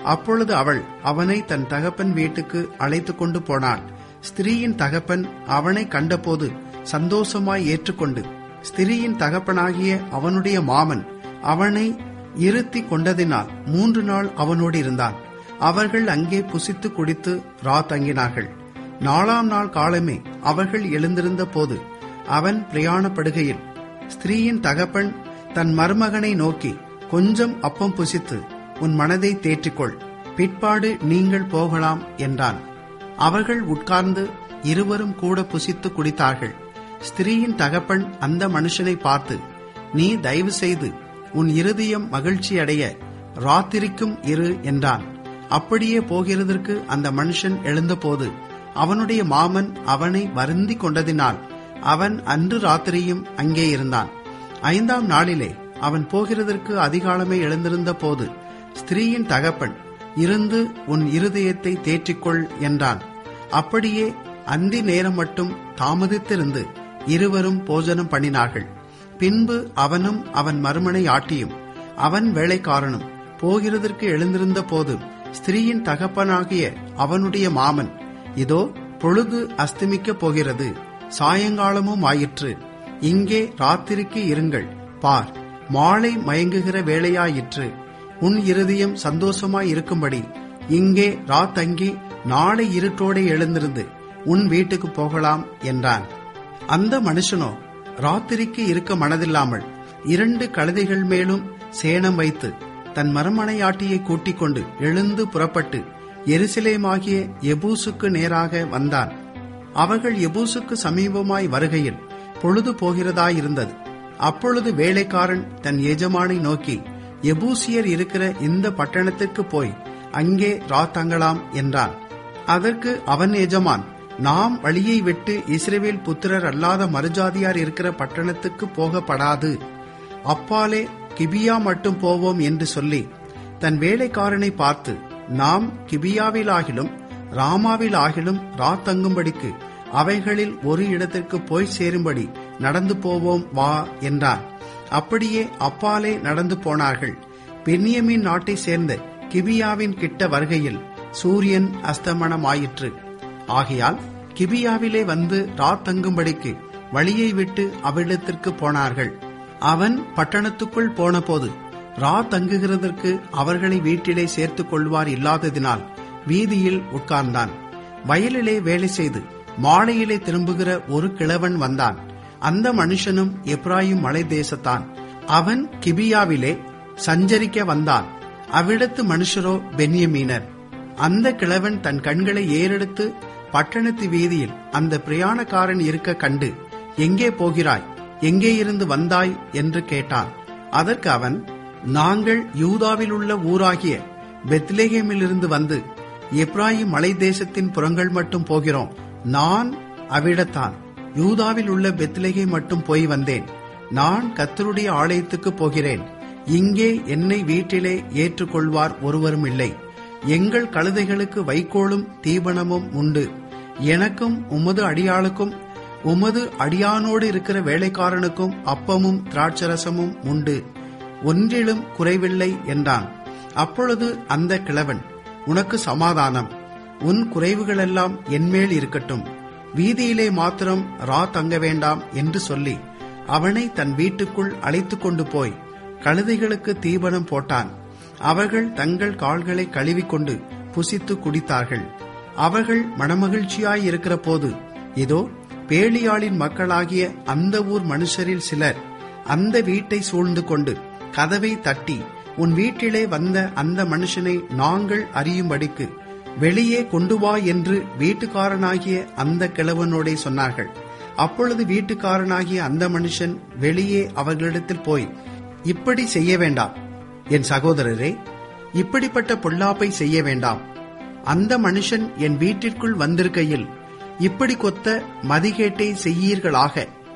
அப்பொழுது அவள் அவனை தன் தகப்பன் வீட்டுக்கு அழைத்து கொண்டு போனாள் ஸ்திரீயின் தகப்பன் அவனை கண்டபோது சந்தோஷமாய் ஏற்றுக்கொண்டு ஸ்திரீயின் தகப்பனாகிய அவனுடைய மாமன் அவனை இருத்தி கொண்டதினால் மூன்று நாள் அவனோடு இருந்தான் அவர்கள் அங்கே புசித்து குடித்து ரா தங்கினார்கள் நாலாம் நாள் காலமே அவர்கள் எழுந்திருந்த போது அவன் பிரயாணப்படுகையில் ஸ்திரீயின் தகப்பன் தன் மருமகனை நோக்கி கொஞ்சம் அப்பம் புசித்து உன் மனதை தேற்றிக்கொள் பிற்பாடு நீங்கள் போகலாம் என்றான் அவர்கள் உட்கார்ந்து இருவரும் கூட புசித்து குடித்தார்கள் ஸ்திரீயின் தகப்பன் அந்த மனுஷனை பார்த்து நீ தயவு செய்து உன் இருதயம் மகிழ்ச்சியடைய ராத்திரிக்கும் இரு என்றான் அப்படியே போகிறதற்கு அந்த மனுஷன் எழுந்தபோது அவனுடைய மாமன் அவனை வருந்தி கொண்டதினால் அவன் அன்று ராத்திரியும் அங்கே இருந்தான் ஐந்தாம் நாளிலே அவன் போகிறதற்கு அதிகாலமே எழுந்திருந்த போது ஸ்திரீயின் தகப்பன் இருந்து உன் இருதயத்தை தேற்றிக்கொள் என்றான் அப்படியே அந்தி நேரம் மட்டும் தாமதித்திருந்து இருவரும் போஜனம் பண்ணினார்கள் பின்பு அவனும் அவன் மறுமனை ஆட்டியும் அவன் வேலைக்காரனும் போகிறதற்கு எழுந்திருந்த போது ஸ்திரீயின் தகப்பனாகிய அவனுடைய மாமன் இதோ பொழுது அஸ்தமிக்கப் போகிறது சாயங்காலமும் ஆயிற்று இங்கே ராத்திரிக்கு இருங்கள் பார் மாலை மயங்குகிற வேளையாயிற்று உன் இருதயம் சந்தோஷமாய் இருக்கும்படி இங்கே ராத்தங்கி நாளை இருட்டோടെ எழுந்திருந்து உன் வீட்டுக்கு போகலாம் என்றான் அந்த மனுஷனோ ராத்திரிக்கு இருக்க மனதில்லாமல் இரண்டு கழுதைகள் மேலும் சேணம் வைத்து தன் மரமனையாட்டியை கூட்டிக் கொண்டு எழுந்து புறப்பட்டு எருசலேமாகிய எபூசுக்கு நேராக வந்தான் அவர்கள் எபூசுக்கு சமீபமாய் வருகையில் பொழுது போகிறதாயிருந்தது அப்பொழுது வேலைக்காரன் தன் எஜமானை நோக்கி எபூசியர் இருக்கிற இந்த பட்டணத்திற்கு போய் அங்கே ராத்தங்கலாம் என்றான் அதற்கு அவன் எஜமான் நாம் வழியை விட்டு இஸ்ரேவேல் புத்திரர் அல்லாத மறுஜாதியார் இருக்கிற பட்டணத்துக்கு போகப்படாது அப்பாலே கிபியா மட்டும் போவோம் என்று சொல்லி தன் வேலைக்காரனை பார்த்து நாம் கிபியாவிலாகிலும் ராமாவிலாகிலும் ராத்தங்கும்படிக்கு அவைகளில் ஒரு இடத்திற்கு போய் சேரும்படி நடந்து போவோம் வா என்றான் அப்படியே அப்பாலே நடந்து போனார்கள் பென்னியமின் நாட்டை சேர்ந்த கிபியாவின் கிட்ட வருகையில் சூரியன் அஸ்தமனமாயிற்று ஆகையால் கிபியாவிலே வந்து ராத்தங்கும்படிக்கு வழியை விட்டு அவ்விடத்திற்கு போனார்கள் அவன் பட்டணத்துக்குள் போனபோது ரா தங்குகிறதற்கு அவர்களை வீட்டிலே சேர்த்துக் கொள்வார் இல்லாததினால் வீதியில் உட்கார்ந்தான் வயலிலே வேலை செய்து மாலையிலே திரும்புகிற ஒரு கிழவன் வந்தான் அந்த மனுஷனும் எப்ராயிம் மலை தேசத்தான் அவன் கிபியாவிலே சஞ்சரிக்க வந்தான் அவ்விடத்து மனுஷரோ பென்யமீனர் அந்த கிழவன் தன் கண்களை ஏறெடுத்து பட்டணத்து வீதியில் அந்த பிரயாணக்காரன் இருக்க கண்டு எங்கே போகிறாய் எங்கே இருந்து வந்தாய் என்று கேட்டான் அதற்கு அவன் நாங்கள் யூதாவில் உள்ள ஊராகிய பெத்லேஹேமிலிருந்து வந்து எப்ராயிம் மலை தேசத்தின் புறங்கள் மட்டும் போகிறோம் நான் அவ்விடத்தான் யூதாவில் உள்ள பெத்லேகே மட்டும் போய் வந்தேன் நான் கத்தருடைய ஆலயத்துக்கு போகிறேன் இங்கே என்னை வீட்டிலே ஏற்றுக்கொள்வார் ஒருவரும் இல்லை எங்கள் கழுதைகளுக்கு வைக்கோலும் தீபனமும் உண்டு எனக்கும் உமது அடியாளுக்கும் உமது அடியானோடு இருக்கிற வேலைக்காரனுக்கும் அப்பமும் திராட்சரசமும் உண்டு ஒன்றிலும் குறைவில்லை என்றான் அப்பொழுது அந்த கிழவன் உனக்கு சமாதானம் உன் குறைவுகளெல்லாம் என்மேல் இருக்கட்டும் வீதியிலே மாத்திரம் ரா தங்க வேண்டாம் என்று சொல்லி அவனை தன் வீட்டுக்குள் அழைத்து கொண்டு போய் கழுதைகளுக்கு தீபனம் போட்டான் அவர்கள் தங்கள் கால்களை கழுவிக்கொண்டு புசித்து குடித்தார்கள் அவர்கள் மனமகிழ்ச்சியாய் இருக்கிற போது இதோ பேலியாளின் மக்களாகிய அந்த ஊர் மனுஷரில் சிலர் அந்த வீட்டை சூழ்ந்து கொண்டு கதவை தட்டி உன் வீட்டிலே வந்த அந்த மனுஷனை நாங்கள் அறியும்படிக்கு வெளியே கொண்டு வா என்று வீட்டுக்காரனாகிய அந்த கிழவனோடே சொன்னார்கள் அப்பொழுது வீட்டுக்காரனாகிய அந்த மனுஷன் வெளியே அவர்களிடத்தில் போய் இப்படி செய்ய வேண்டாம் என் சகோதரரே இப்படிப்பட்ட பொல்லாப்பை செய்ய வேண்டாம் அந்த மனுஷன் என் வீட்டிற்குள் வந்திருக்கையில் இப்படி கொத்த மதிகேட்டை செய்யீர்களாக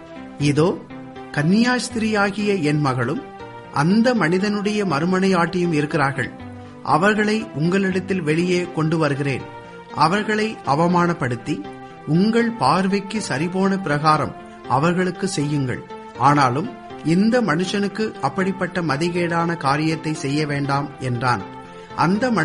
இதோ கன்னியாஸ்திரியாகிய என் மகளும் அந்த மனிதனுடைய மறுமனையாட்டியும் இருக்கிறார்கள் அவர்களை உங்களிடத்தில் வெளியே கொண்டு வருகிறேன் அவர்களை அவமானப்படுத்தி உங்கள் பார்வைக்கு சரிபோன பிரகாரம் அவர்களுக்கு செய்யுங்கள் ஆனாலும் இந்த மனுஷனுக்கு அப்படிப்பட்ட மதிகேடான காரியத்தை செய்ய வேண்டாம் என்றான் அந்த